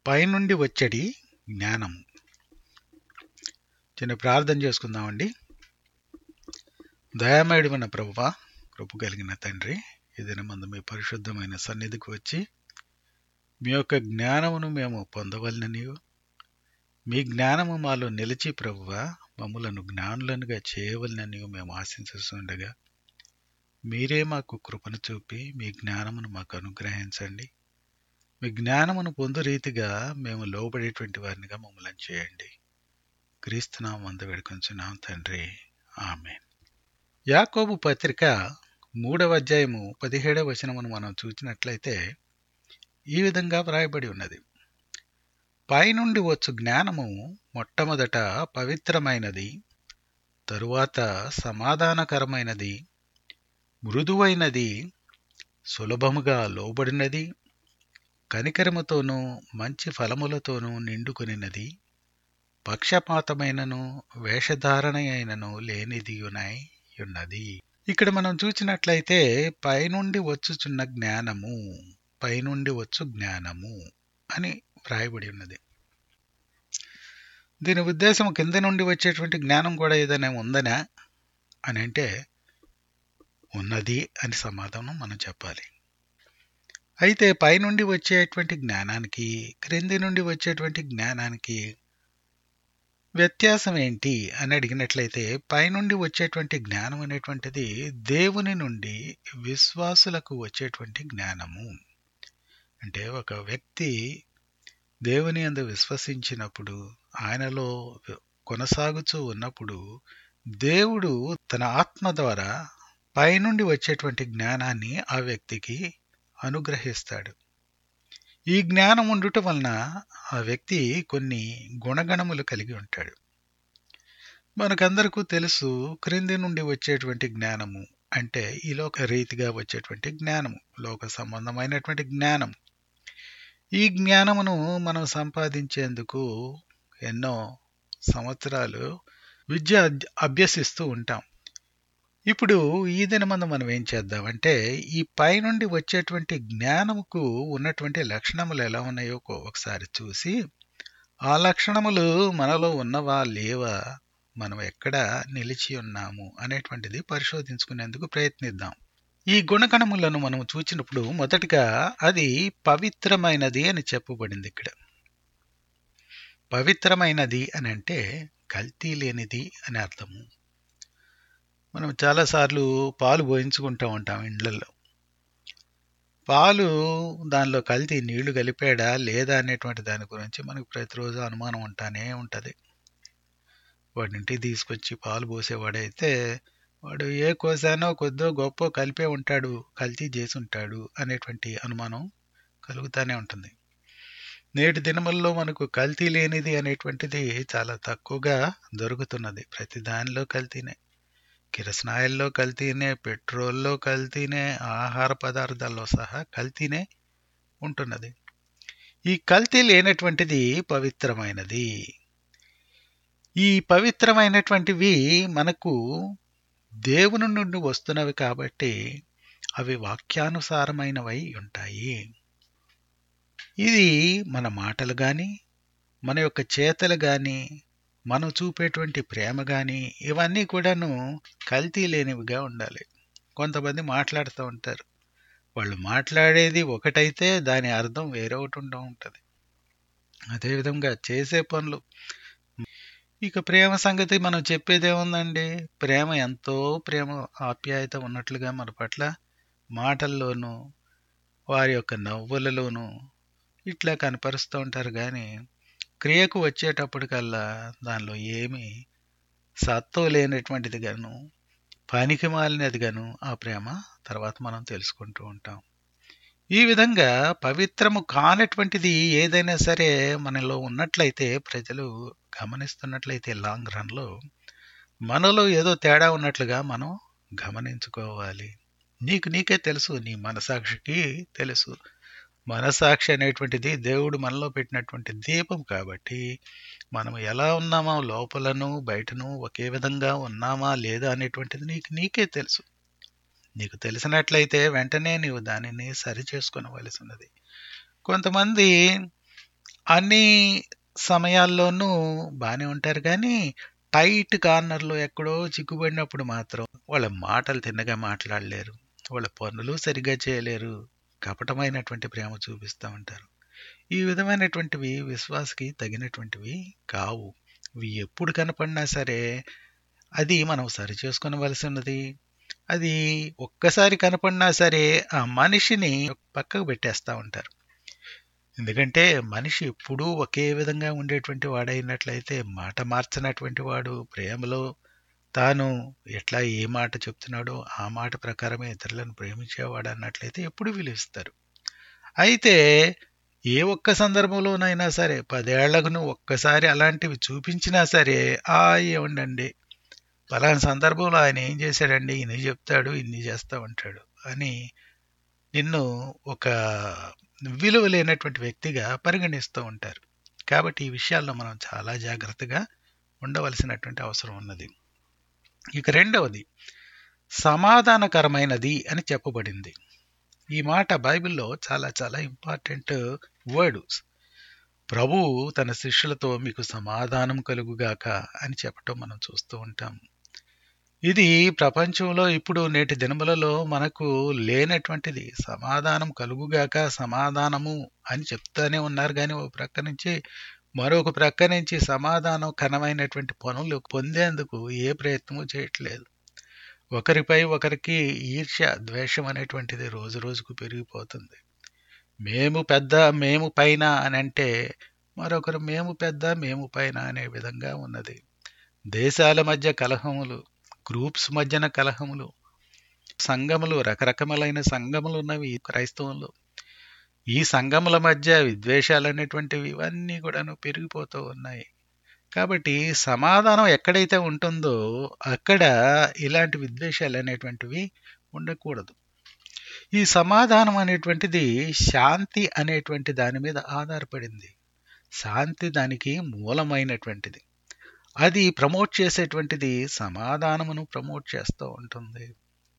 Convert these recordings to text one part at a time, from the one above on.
పైనుండి వచ్చడి జ్ఞానము చిన్న ప్రార్థన చేసుకుందామండి దయామయుడమైన ప్రభువ కృప కలిగిన తండ్రి ఏదైనా మందు మీ పరిశుద్ధమైన సన్నిధికి వచ్చి మీ యొక్క జ్ఞానమును మేము పొందవలనని మీ జ్ఞానము మాలో నిలిచి ప్రభువ మమ్మలను జ్ఞానులనుగా చేయవలనని మేము ఆశించుతుండగా మీరే మాకు కృపను చూపి మీ జ్ఞానమును మాకు అనుగ్రహించండి మీ జ్ఞానమును పొందు రీతిగా మేము లోబడేటువంటి వారినిగా మమ్మల్ని చేయండి క్రీస్తునామం అందు వేడుకొంచున్నాం తండ్రి ఆమె యాకోబు పత్రిక మూడవ అధ్యాయము పదిహేడవ వచనమును మనం చూసినట్లయితే ఈ విధంగా వ్రాయబడి ఉన్నది పైనుండి వచ్చు జ్ఞానము మొట్టమొదట పవిత్రమైనది తరువాత సమాధానకరమైనది మృదువైనది సులభముగా లోబడినది కనికరముతోనూ మంచి ఫలములతోనూ నిండుకొనినది పక్షపాతమైనను వేషధారణ అయినను లేనిదియునై ఉన్నది ఇక్కడ మనం చూసినట్లయితే పైనుండి వచ్చుచున్న జ్ఞానము పైనుండి వచ్చు జ్ఞానము అని వ్రాయబడి ఉన్నది దీని ఉద్దేశం కింద నుండి వచ్చేటువంటి జ్ఞానం కూడా ఏదైనా ఉందనా అని అంటే ఉన్నది అని సమాధానం మనం చెప్పాలి అయితే పైనుండి వచ్చేటువంటి జ్ఞానానికి క్రింది నుండి వచ్చేటువంటి జ్ఞానానికి వ్యత్యాసం ఏంటి అని అడిగినట్లయితే పైనుండి వచ్చేటువంటి జ్ఞానం అనేటువంటిది దేవుని నుండి విశ్వాసులకు వచ్చేటువంటి జ్ఞానము అంటే ఒక వ్యక్తి దేవుని అందు విశ్వసించినప్పుడు ఆయనలో కొనసాగుతూ ఉన్నప్పుడు దేవుడు తన ఆత్మ ద్వారా పైనుండి వచ్చేటువంటి జ్ఞానాన్ని ఆ వ్యక్తికి అనుగ్రహిస్తాడు ఈ జ్ఞానం ఉండుట వలన ఆ వ్యక్తి కొన్ని గుణగణములు కలిగి ఉంటాడు మనకందరికీ తెలుసు క్రింది నుండి వచ్చేటువంటి జ్ఞానము అంటే ఈ లోక రీతిగా వచ్చేటువంటి జ్ఞానము లోక సంబంధమైనటువంటి జ్ఞానం ఈ జ్ఞానమును మనం సంపాదించేందుకు ఎన్నో సంవత్సరాలు విద్య అభ్యసిస్తూ ఉంటాం ఇప్పుడు ఈ దినమందు మనం ఏం చేద్దామంటే ఈ పైనుండి వచ్చేటువంటి జ్ఞానముకు ఉన్నటువంటి లక్షణములు ఎలా ఉన్నాయో ఒకసారి చూసి ఆ లక్షణములు మనలో ఉన్నవా లేవా మనం ఎక్కడ నిలిచి ఉన్నాము అనేటువంటిది పరిశోధించుకునేందుకు ప్రయత్నిద్దాం ఈ గుణగణములను మనం చూచినప్పుడు మొదటిగా అది పవిత్రమైనది అని చెప్పబడింది ఇక్కడ పవిత్రమైనది అని అంటే కల్తీ లేనిది అని అర్థము మనం చాలాసార్లు పాలు పోయించుకుంటూ ఉంటాం ఇండ్లలో పాలు దానిలో కల్తీ నీళ్లు కలిపాడా లేదా అనేటువంటి దాని గురించి మనకు ప్రతిరోజు అనుమానం ఉంటానే ఉంటుంది వాడింటికి తీసుకొచ్చి పాలు పోసేవాడైతే వాడు ఏ కోసానో కొద్దో గొప్ప కలిపే ఉంటాడు కల్తీ చేసి ఉంటాడు అనేటువంటి అనుమానం కలుగుతూనే ఉంటుంది నేటి దినముల్లో మనకు కల్తీ లేనిది అనేటువంటిది చాలా తక్కువగా దొరుకుతున్నది ప్రతి దానిలో కల్తీనే కిరసనాయిల్లో కల్తీనే పెట్రోల్లో కల్తీనే ఆహార పదార్థాల్లో సహా కల్తీనే ఉంటున్నది ఈ కల్తీ లేనటువంటిది పవిత్రమైనది ఈ పవిత్రమైనటువంటివి మనకు దేవుని నుండి వస్తున్నవి కాబట్టి అవి వాక్యానుసారమైనవై ఉంటాయి ఇది మన మాటలు కానీ మన యొక్క చేతలు కానీ మనం చూపేటువంటి ప్రేమ కానీ ఇవన్నీ కూడాను కల్తీ లేనివిగా ఉండాలి కొంతమంది మాట్లాడుతూ ఉంటారు వాళ్ళు మాట్లాడేది ఒకటైతే దాని అర్థం వేరే ఒకటి ఉంటూ ఉంటుంది అదేవిధంగా చేసే పనులు ఇక ప్రేమ సంగతి మనం చెప్పేది ఏముందండి ప్రేమ ఎంతో ప్రేమ ఆప్యాయత ఉన్నట్లుగా మన పట్ల మాటల్లోనూ వారి యొక్క నవ్వులలోనూ ఇట్లా కనపరుస్తూ ఉంటారు కానీ క్రియకు వచ్చేటప్పటికల్లా దానిలో ఏమి సత్వం లేనటువంటిది గాను పనికి మాలినది గాను ఆ ప్రేమ తర్వాత మనం తెలుసుకుంటూ ఉంటాం ఈ విధంగా పవిత్రము కానటువంటిది ఏదైనా సరే మనలో ఉన్నట్లయితే ప్రజలు గమనిస్తున్నట్లయితే లాంగ్ రన్లో మనలో ఏదో తేడా ఉన్నట్లుగా మనం గమనించుకోవాలి నీకు నీకే తెలుసు నీ మనసాక్షికి తెలుసు మనసాక్షి అనేటువంటిది దేవుడు మనలో పెట్టినటువంటి దీపం కాబట్టి మనం ఎలా ఉన్నామో లోపలను బయటను ఒకే విధంగా ఉన్నామా లేదా అనేటువంటిది నీకు నీకే తెలుసు నీకు తెలిసినట్లయితే వెంటనే నీవు దానిని సరి చేసుకొనవలసి ఉన్నది కొంతమంది అన్ని సమయాల్లోనూ బాగానే ఉంటారు కానీ టైట్ కార్నర్లో ఎక్కడో చిక్కుబడినప్పుడు మాత్రం వాళ్ళ మాటలు తిన్నగా మాట్లాడలేరు వాళ్ళ పనులు సరిగ్గా చేయలేరు కపటమైనటువంటి ప్రేమ చూపిస్తూ ఉంటారు ఈ విధమైనటువంటివి విశ్వాసకి తగినటువంటివి కావు ఇవి ఎప్పుడు కనపడినా సరే అది మనం సరి చేసుకునవలసి ఉన్నది అది ఒక్కసారి కనపడినా సరే ఆ మనిషిని పక్కకు పెట్టేస్తూ ఉంటారు ఎందుకంటే మనిషి ఎప్పుడూ ఒకే విధంగా ఉండేటువంటి వాడైనట్లయితే మాట మార్చినటువంటి వాడు ప్రేమలో తాను ఎట్లా ఏ మాట చెప్తున్నాడో ఆ మాట ప్రకారమే ఇతరులను ప్రేమించేవాడు అన్నట్లయితే ఎప్పుడు విలువిస్తారు అయితే ఏ ఒక్క సందర్భంలోనైనా సరే పదేళ్లకు నువ్వు ఒక్కసారి అలాంటివి చూపించినా సరే ఆ ఏమండండి పలానా సందర్భంలో ఆయన ఏం చేశాడండి ఇన్ని చెప్తాడు ఇన్ని చేస్తా ఉంటాడు అని నిన్ను ఒక విలువ లేనటువంటి వ్యక్తిగా పరిగణిస్తూ ఉంటారు కాబట్టి ఈ విషయాల్లో మనం చాలా జాగ్రత్తగా ఉండవలసినటువంటి అవసరం ఉన్నది ఇక రెండవది సమాధానకరమైనది అని చెప్పబడింది ఈ మాట బైబిల్లో చాలా చాలా ఇంపార్టెంట్ వర్డ్ ప్రభు తన శిష్యులతో మీకు సమాధానం కలుగుగాక అని చెప్పటం మనం చూస్తూ ఉంటాం ఇది ప్రపంచంలో ఇప్పుడు నేటి దినములలో మనకు లేనటువంటిది సమాధానం కలుగుగాక సమాధానము అని చెప్తానే ఉన్నారు కానీ ఒక ప్రక్క నుంచి మరొక ప్రక్క నుంచి సమాధానం కనమైనటువంటి పనులు పొందేందుకు ఏ ప్రయత్నము చేయట్లేదు ఒకరిపై ఒకరికి ఈర్ష్య ద్వేషం అనేటువంటిది రోజు రోజుకు పెరిగిపోతుంది మేము పెద్ద మేము పైన అని అంటే మరొకరు మేము పెద్ద మేము పైన అనే విధంగా ఉన్నది దేశాల మధ్య కలహములు గ్రూప్స్ మధ్యన కలహములు సంఘములు రకరకములైన సంఘములు ఉన్నవి క్రైస్తవంలో ఈ సంఘముల మధ్య విద్వేషాలు అనేటువంటివి ఇవన్నీ కూడాను పెరిగిపోతూ ఉన్నాయి కాబట్టి సమాధానం ఎక్కడైతే ఉంటుందో అక్కడ ఇలాంటి విద్వేషాలు అనేటువంటివి ఉండకూడదు ఈ సమాధానం అనేటువంటిది శాంతి అనేటువంటి దాని మీద ఆధారపడింది శాంతి దానికి మూలమైనటువంటిది అది ప్రమోట్ చేసేటువంటిది సమాధానమును ప్రమోట్ చేస్తూ ఉంటుంది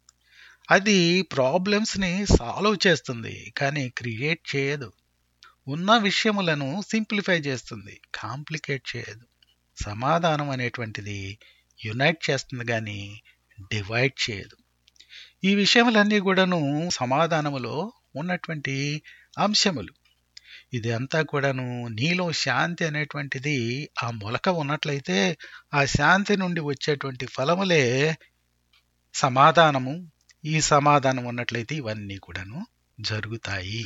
అది ప్రాబ్లమ్స్ని సాల్వ్ చేస్తుంది కానీ క్రియేట్ చేయదు ఉన్న విషయములను సింప్లిఫై చేస్తుంది కాంప్లికేట్ చేయదు సమాధానం అనేటువంటిది యునైట్ చేస్తుంది కానీ డివైడ్ చేయదు ఈ విషయములన్నీ కూడాను సమాధానములో ఉన్నటువంటి అంశములు ఇది అంతా కూడాను నీలో శాంతి అనేటువంటిది ఆ మొలక ఉన్నట్లయితే ఆ శాంతి నుండి వచ్చేటువంటి ఫలములే సమాధానము ఈ సమాధానం ఉన్నట్లయితే ఇవన్నీ కూడాను జరుగుతాయి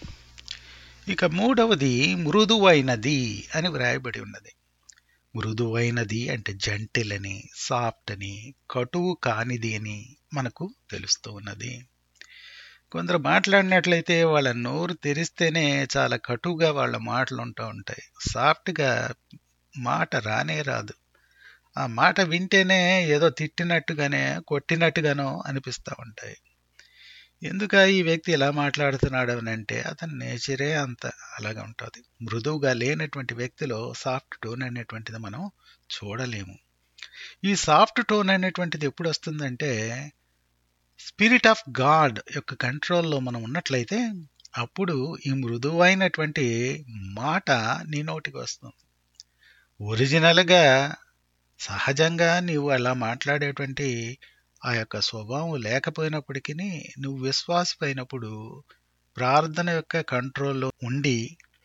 ఇక మూడవది మృదువైనది అని వ్రాయబడి ఉన్నది మృదువైనది అంటే జంటిల్ అని సాఫ్ట్ అని కటువు కానిది అని మనకు తెలుస్తూ ఉన్నది కొందరు మాట్లాడినట్లయితే వాళ్ళ నోరు తెరిస్తేనే చాలా కటువుగా వాళ్ళ మాటలు ఉంటూ ఉంటాయి సాఫ్ట్గా మాట రానే రాదు ఆ మాట వింటేనే ఏదో తిట్టినట్టుగానే కొట్టినట్టుగానో అనిపిస్తూ ఉంటాయి ఎందుక ఈ వ్యక్తి ఇలా మాట్లాడుతున్నాడు అని అంటే అతని నేచరే అంత అలాగా ఉంటుంది మృదువుగా లేనటువంటి వ్యక్తిలో సాఫ్ట్ టోన్ అనేటువంటిది మనం చూడలేము ఈ సాఫ్ట్ టోన్ అనేటువంటిది ఎప్పుడు వస్తుందంటే స్పిరిట్ ఆఫ్ గాడ్ యొక్క కంట్రోల్లో మనం ఉన్నట్లయితే అప్పుడు ఈ మృదువైనటువంటి మాట నీ నోటికి వస్తుంది ఒరిజినల్గా సహజంగా నీవు అలా మాట్లాడేటువంటి ఆ యొక్క స్వభావం లేకపోయినప్పటికీ నువ్వు విశ్వాసపోయినప్పుడు ప్రార్థన యొక్క కంట్రోల్లో ఉండి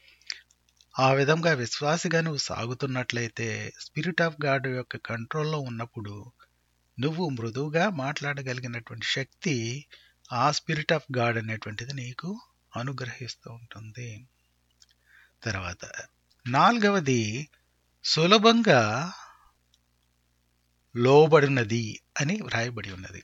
ఆ విధంగా విశ్వాసిగా నువ్వు సాగుతున్నట్లయితే స్పిరిట్ ఆఫ్ గాడ్ యొక్క కంట్రోల్లో ఉన్నప్పుడు నువ్వు మృదువుగా మాట్లాడగలిగినటువంటి శక్తి ఆ స్పిరిట్ ఆఫ్ గాడ్ అనేటువంటిది నీకు అనుగ్రహిస్తూ ఉంటుంది తర్వాత నాలుగవది సులభంగా లోబడినది అని వ్రాయబడి ఉన్నది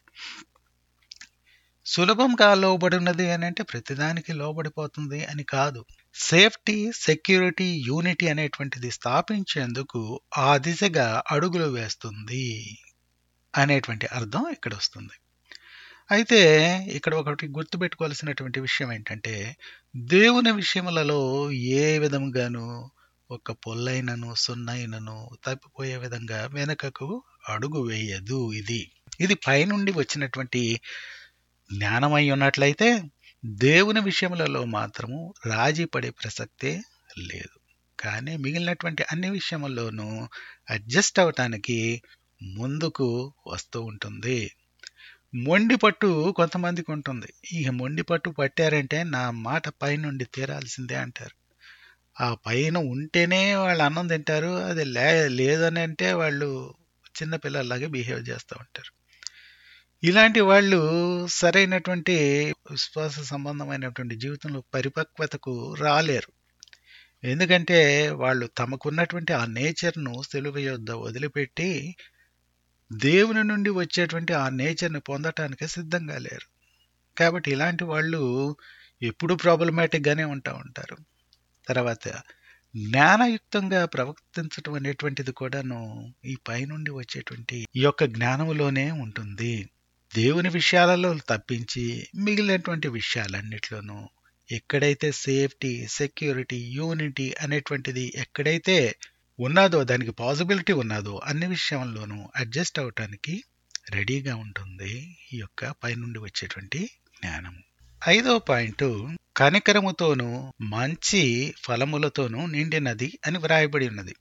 సులభంగా లోబడినది అని అంటే ప్రతిదానికి లోబడిపోతుంది అని కాదు సేఫ్టీ సెక్యూరిటీ యూనిటీ అనేటువంటిది స్థాపించేందుకు ఆ దిశగా అడుగులు వేస్తుంది అనేటువంటి అర్థం ఇక్కడ వస్తుంది అయితే ఇక్కడ ఒకటి గుర్తుపెట్టుకోవాల్సినటువంటి విషయం ఏంటంటే దేవుని విషయములలో ఏ విధముగాను ఒక పొల్లైనను సున్నైనను తప్పిపోయే విధంగా వెనకకు అడుగు వేయదు ఇది ఇది పైనుండి వచ్చినటువంటి జ్ఞానమై ఉన్నట్లయితే దేవుని విషయములలో మాత్రము రాజీ పడే ప్రసక్తే లేదు కానీ మిగిలినటువంటి అన్ని విషయముల్లోనూ అడ్జస్ట్ అవటానికి ముందుకు వస్తూ ఉంటుంది మొండి పట్టు కొంతమందికి ఉంటుంది ఈ మొండి పట్టు పట్టారంటే నా మాట పైనుండి తీరాల్సిందే అంటారు ఆ పైన ఉంటేనే వాళ్ళు అన్నం తింటారు అది లే లేదని అంటే వాళ్ళు చిన్నపిల్లల్లాగా బిహేవ్ చేస్తూ ఉంటారు ఇలాంటి వాళ్ళు సరైనటువంటి విశ్వాస సంబంధమైనటువంటి జీవితంలో పరిపక్వతకు రాలేరు ఎందుకంటే వాళ్ళు తమకున్నటువంటి ఆ నేచర్ను సెలువు యొద్ద వదిలిపెట్టి దేవుని నుండి వచ్చేటువంటి ఆ నేచర్ని పొందటానికి సిద్ధంగా లేరు కాబట్టి ఇలాంటి వాళ్ళు ఎప్పుడు ప్రాబ్లమాటిక్గానే ఉంటా ఉంటారు తర్వాత జ్ఞానయుక్తంగా ప్రవర్తించటం అనేటువంటిది కూడాను ఈ పైనుండి వచ్చేటువంటి ఈ యొక్క జ్ఞానములోనే ఉంటుంది దేవుని విషయాలలో తప్పించి మిగిలినటువంటి విషయాలన్నిట్లోనూ ఎక్కడైతే సేఫ్టీ సెక్యూరిటీ యూనిటీ అనేటువంటిది ఎక్కడైతే ఉన్నదో దానికి పాసిబిలిటీ ఉన్నదో అన్ని విషయంలోనూ అడ్జస్ట్ అవటానికి రెడీగా ఉంటుంది ఈ యొక్క పైనుండి వచ్చేటువంటి జ్ఞానము ఐదో పాయింట్ కనికరముతోనూ మంచి ఫలములతోనూ నిండినది అని వ్రాయబడి ఉన్నది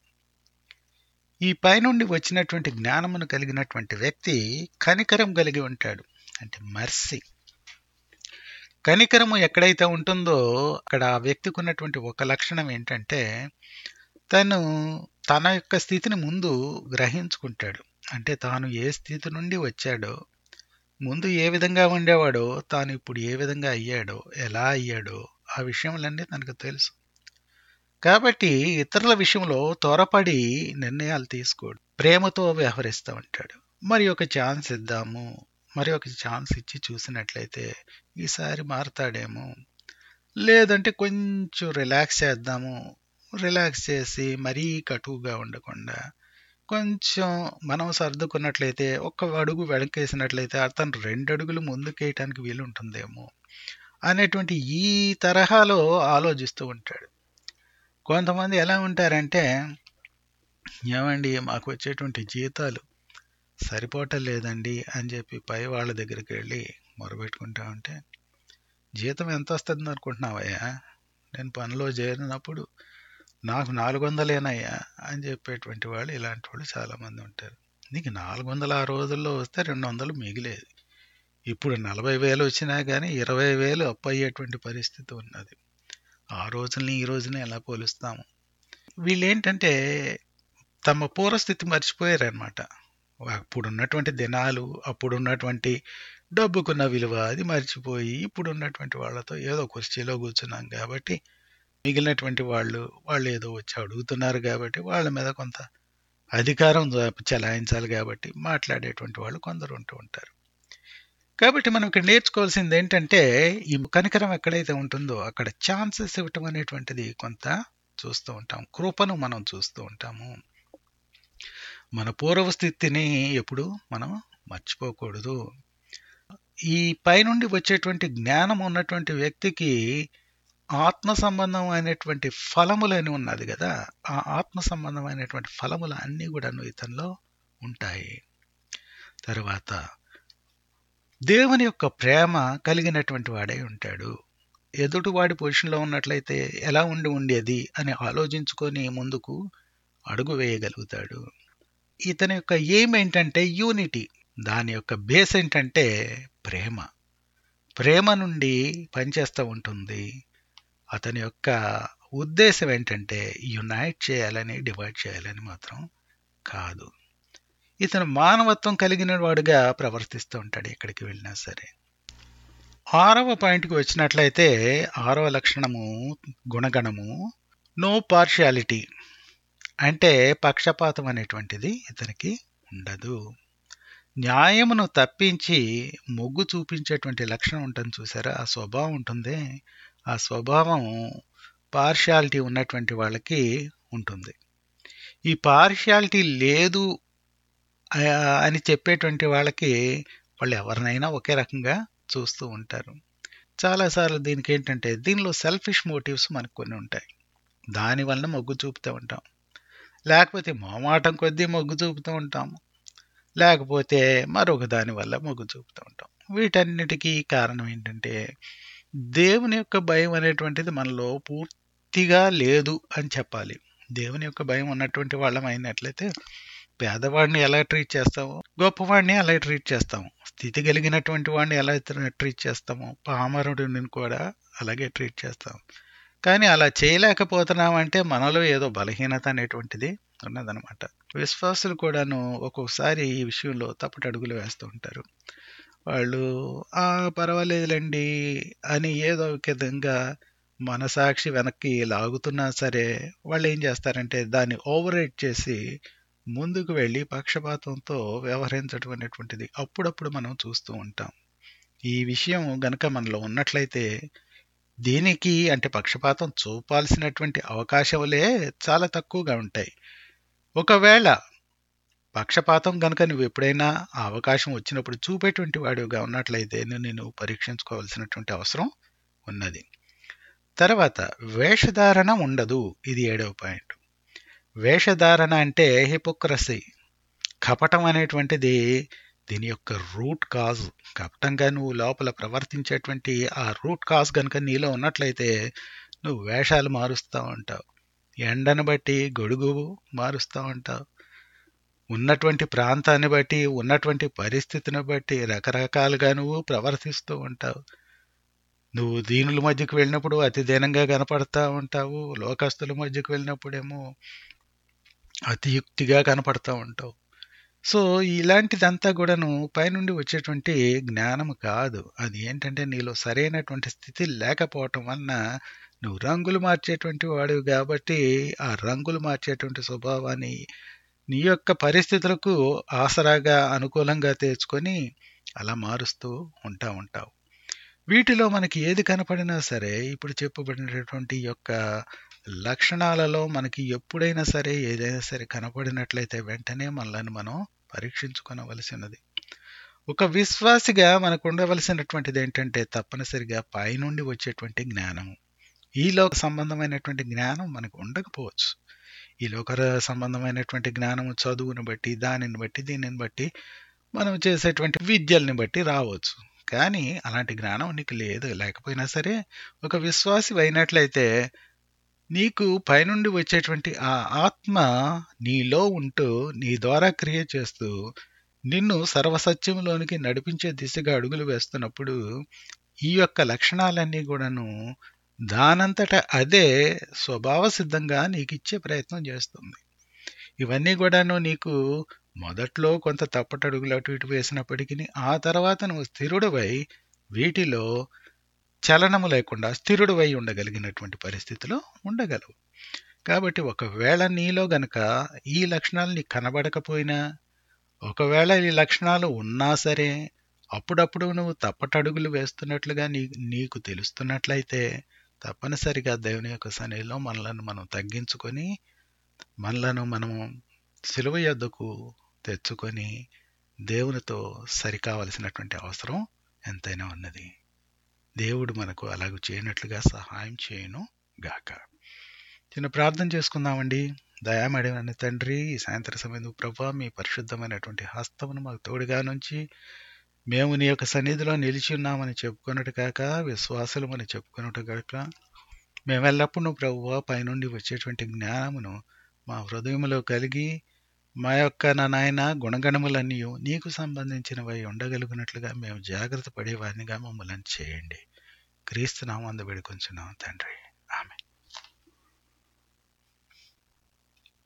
ఈ పైనుండి వచ్చినటువంటి జ్ఞానమును కలిగినటువంటి వ్యక్తి కనికరం కలిగి ఉంటాడు అంటే మర్సి కనికరము ఎక్కడైతే ఉంటుందో అక్కడ ఆ వ్యక్తికి ఉన్నటువంటి ఒక లక్షణం ఏంటంటే తను తన యొక్క స్థితిని ముందు గ్రహించుకుంటాడు అంటే తాను ఏ స్థితి నుండి వచ్చాడో ముందు ఏ విధంగా ఉండేవాడో తాను ఇప్పుడు ఏ విధంగా అయ్యాడో ఎలా అయ్యాడో ఆ విషయములన్నీ తనకు తెలుసు కాబట్టి ఇతరుల విషయంలో త్వరపడి నిర్ణయాలు తీసుకోడు ప్రేమతో వ్యవహరిస్తూ ఉంటాడు మరి ఒక ఛాన్స్ ఇద్దాము మరి ఒక ఛాన్స్ ఇచ్చి చూసినట్లయితే ఈసారి మారతాడేమో లేదంటే కొంచెం రిలాక్స్ చేద్దాము రిలాక్స్ చేసి మరీ కటువుగా ఉండకుండా కొంచెం మనం సర్దుకున్నట్లయితే ఒక్క అడుగు వెనకేసినట్లయితే అతను రెండు అడుగులు ముందుకేయటానికి వీలు ఉంటుందేమో అనేటువంటి ఈ తరహాలో ఆలోచిస్తూ ఉంటాడు కొంతమంది ఎలా ఉంటారంటే ఏమండి మాకు వచ్చేటువంటి జీతాలు సరిపోవటం లేదండి అని చెప్పి పై వాళ్ళ దగ్గరికి వెళ్ళి మొరబెట్టుకుంటా ఉంటే జీతం ఎంత వస్తుంది అనుకుంటున్నావయ్యా నేను పనిలో చేరినప్పుడు నాకు నాలుగు వందలేనయ్యా అని చెప్పేటువంటి వాళ్ళు ఇలాంటి వాళ్ళు చాలామంది ఉంటారు నీకు నాలుగు వందల ఆ రోజుల్లో వస్తే రెండు వందలు మిగిలేది ఇప్పుడు నలభై వేలు వచ్చినా కానీ ఇరవై వేలు అప్పు అయ్యేటువంటి పరిస్థితి ఉన్నది ఆ రోజుల్ని ఈ రోజుని ఎలా పోలుస్తాము వీళ్ళు ఏంటంటే తమ పూర్వస్థితి మర్చిపోయారనమాట అప్పుడు ఉన్నటువంటి దినాలు అప్పుడు ఉన్నటువంటి డబ్బుకున్న విలువ అది మర్చిపోయి ఇప్పుడు ఉన్నటువంటి వాళ్ళతో ఏదో కుర్చీలో కూర్చున్నాం కాబట్టి మిగిలినటువంటి వాళ్ళు వాళ్ళు ఏదో వచ్చి అడుగుతున్నారు కాబట్టి వాళ్ళ మీద కొంత అధికారం చెలాయించాలి కాబట్టి మాట్లాడేటువంటి వాళ్ళు కొందరు ఉంటూ ఉంటారు కాబట్టి మనం ఇక్కడ నేర్చుకోవాల్సింది ఏంటంటే ఈ కనికరం ఎక్కడైతే ఉంటుందో అక్కడ ఛాన్సెస్ ఇవ్వటం అనేటువంటిది కొంత చూస్తూ ఉంటాం కృపను మనం చూస్తూ ఉంటాము మన పూర్వ స్థితిని ఎప్పుడు మనం మర్చిపోకూడదు ఈ పైనుండి వచ్చేటువంటి జ్ఞానం ఉన్నటువంటి వ్యక్తికి ఆత్మ సంబంధమైనటువంటి ఫలములని ఉన్నది కదా ఆ ఆత్మ సంబంధమైనటువంటి ఫలములు అన్నీ కూడాను ఇతనిలో ఉంటాయి తర్వాత దేవుని యొక్క ప్రేమ కలిగినటువంటి వాడై ఉంటాడు ఎదుటివాడి పొజిషన్లో ఉన్నట్లయితే ఎలా ఉండి ఉండేది అని ఆలోచించుకొని ముందుకు అడుగు వేయగలుగుతాడు ఇతని యొక్క ఎయిమ్ ఏంటంటే యూనిటీ దాని యొక్క బేస్ ఏంటంటే ప్రేమ ప్రేమ నుండి పనిచేస్తూ ఉంటుంది అతని యొక్క ఉద్దేశం ఏంటంటే యునైట్ చేయాలని డివైడ్ చేయాలని మాత్రం కాదు ఇతను మానవత్వం కలిగిన వాడుగా ప్రవర్తిస్తూ ఉంటాడు ఎక్కడికి వెళ్ళినా సరే ఆరవ పాయింట్కి వచ్చినట్లయితే ఆరవ లక్షణము గుణగణము నో పార్షియాలిటీ అంటే పక్షపాతం అనేటువంటిది ఇతనికి ఉండదు న్యాయమును తప్పించి మొగ్గు చూపించేటువంటి లక్షణం ఉంటుంది చూసారా ఆ స్వభావం ఉంటుంది ఆ స్వభావం పార్షియాలిటీ ఉన్నటువంటి వాళ్ళకి ఉంటుంది ఈ పార్షియాలిటీ లేదు అని చెప్పేటువంటి వాళ్ళకి వాళ్ళు ఎవరినైనా ఒకే రకంగా చూస్తూ ఉంటారు చాలాసార్లు దీనికి ఏంటంటే దీనిలో సెల్ఫిష్ మోటివ్స్ మనకు కొన్ని ఉంటాయి దాని వలన మొగ్గు చూపుతూ ఉంటాం లేకపోతే మోమాటం కొద్దీ మొగ్గు చూపుతూ ఉంటాము లేకపోతే మరొక దాని వల్ల మొగ్గు చూపుతూ ఉంటాం వీటన్నిటికీ కారణం ఏంటంటే దేవుని యొక్క భయం అనేటువంటిది మనలో పూర్తిగా లేదు అని చెప్పాలి దేవుని యొక్క భయం ఉన్నటువంటి వాళ్ళం అయినట్లయితే పేదవాడిని ఎలా ట్రీట్ చేస్తామో గొప్పవాడిని అలా ట్రీట్ చేస్తాము స్థితి కలిగినటువంటి వాడిని ఎలా ట్రీట్ చేస్తామో పామరుడిని కూడా అలాగే ట్రీట్ చేస్తాం కానీ అలా చేయలేకపోతున్నామంటే మనలో ఏదో బలహీనత అనేటువంటిది ఉన్నదనమాట విశ్వాసులు కూడాను ఒక్కొక్కసారి ఈ విషయంలో తప్పటి అడుగులు వేస్తూ ఉంటారు వాళ్ళు ఆ పర్వాలేదులేండి అని ఏదో ఒక విధంగా మనసాక్షి వెనక్కి లాగుతున్నా సరే వాళ్ళు ఏం చేస్తారంటే దాన్ని ఓవర్ చేసి ముందుకు వెళ్ళి పక్షపాతంతో వ్యవహరించడం అనేటువంటిది అప్పుడప్పుడు మనం చూస్తూ ఉంటాం ఈ విషయం గనక మనలో ఉన్నట్లయితే దీనికి అంటే పక్షపాతం చూపాల్సినటువంటి అవకాశాలే చాలా తక్కువగా ఉంటాయి ఒకవేళ పక్షపాతం కనుక నువ్వు ఎప్పుడైనా ఆ అవకాశం వచ్చినప్పుడు చూపేటువంటి వాడిగా ఉన్నట్లయితే నేను పరీక్షించుకోవాల్సినటువంటి అవసరం ఉన్నది తర్వాత వేషధారణ ఉండదు ఇది ఏడవ పాయింట్ వేషధారణ అంటే హిపోక్రసీ కపటం అనేటువంటిది దీని యొక్క రూట్ కాజ్ కపటంగా నువ్వు లోపల ప్రవర్తించేటువంటి ఆ రూట్ కాజ్ కనుక నీలో ఉన్నట్లయితే నువ్వు వేషాలు మారుస్తూ ఉంటావు ఎండను బట్టి గొడుగు మారుస్తూ ఉంటావు ఉన్నటువంటి ప్రాంతాన్ని బట్టి ఉన్నటువంటి పరిస్థితిని బట్టి రకరకాలుగా నువ్వు ప్రవర్తిస్తూ ఉంటావు నువ్వు దీనుల మధ్యకు వెళ్ళినప్పుడు అతి దీనంగా కనపడతా ఉంటావు లోకస్తుల మధ్యకు వెళ్ళినప్పుడేమో అతియుక్తిగా కనపడతా ఉంటావు సో ఇలాంటిదంతా కూడాను పైనుండి వచ్చేటువంటి జ్ఞానం కాదు అది ఏంటంటే నీలో సరైనటువంటి స్థితి లేకపోవటం వలన నువ్వు రంగులు మార్చేటువంటి వాడివి కాబట్టి ఆ రంగులు మార్చేటువంటి స్వభావాన్ని నీ యొక్క పరిస్థితులకు ఆసరాగా అనుకూలంగా తెచ్చుకొని అలా మారుస్తూ ఉంటా ఉంటావు వీటిలో మనకి ఏది కనపడినా సరే ఇప్పుడు చెప్పబడినటువంటి యొక్క లక్షణాలలో మనకి ఎప్పుడైనా సరే ఏదైనా సరే కనపడినట్లయితే వెంటనే మనల్ని మనం పరీక్షించుకోవలసినది ఒక విశ్వాసిగా మనకు ఉండవలసినటువంటిది ఏంటంటే తప్పనిసరిగా పైనుండి వచ్చేటువంటి జ్ఞానము ఈ లోక సంబంధమైనటువంటి జ్ఞానం మనకు ఉండకపోవచ్చు ఈ లోక సంబంధమైనటువంటి జ్ఞానము చదువుని బట్టి దానిని బట్టి దీనిని బట్టి మనం చేసేటువంటి విద్యల్ని బట్టి రావచ్చు కానీ అలాంటి జ్ఞానం నీకు లేదు లేకపోయినా సరే ఒక విశ్వాసి అయినట్లయితే నీకు పైనుండి వచ్చేటువంటి ఆ ఆత్మ నీలో ఉంటూ నీ ద్వారా క్రియ చేస్తూ నిన్ను సర్వసత్యంలోనికి నడిపించే దిశగా అడుగులు వేస్తున్నప్పుడు ఈ యొక్క లక్షణాలన్నీ కూడాను దానంతట అదే స్వభావ సిద్ధంగా నీకు ఇచ్చే ప్రయత్నం చేస్తుంది ఇవన్నీ కూడాను నీకు మొదట్లో కొంత తప్పటడుగులు అటు ఇటు వేసినప్పటికీ ఆ తర్వాత నువ్వు స్థిరుడవై వీటిలో చలనము లేకుండా స్థిరుడువై ఉండగలిగినటువంటి పరిస్థితిలో ఉండగలవు కాబట్టి ఒకవేళ నీలో గనక ఈ లక్షణాలు నీకు కనబడకపోయినా ఒకవేళ ఈ లక్షణాలు ఉన్నా సరే అప్పుడప్పుడు నువ్వు తప్పటడుగులు వేస్తున్నట్లుగా నీ నీకు తెలుస్తున్నట్లయితే తప్పనిసరిగా దేవుని యొక్క సన్నిధిలో మనలను మనం తగ్గించుకొని మనలను మనము సిలువ యొద్దకు తెచ్చుకొని దేవునితో సరికావలసినటువంటి అవసరం ఎంతైనా ఉన్నది దేవుడు మనకు అలాగ చేయనట్లుగా సహాయం చేయను గాక చిన్న ప్రార్థన చేసుకుందామండి దయామడిన తండ్రి ఈ సాయంత్ర సమయం ప్రభా మీ పరిశుద్ధమైనటువంటి హస్తమును మాకు తోడుగా నుంచి మేము నీ యొక్క సన్నిధిలో నిలిచి ఉన్నామని చెప్పుకున్నట్టు కాక విశ్వాసులమని చెప్పుకున్నట్టు కాక మేమెల్లప్పుడూ ప్రభువ పైనుండి వచ్చేటువంటి జ్ఞానమును మా హృదయంలో కలిగి మా యొక్క నా నాయన గుణగణములన్నీ నీకు సంబంధించినవై ఉండగలిగినట్లుగా మేము జాగ్రత్త పడేవారినిగా మమ్మల్ని చేయండి క్రీస్తు నామందు వేడుకొంచున్నాం తండ్రి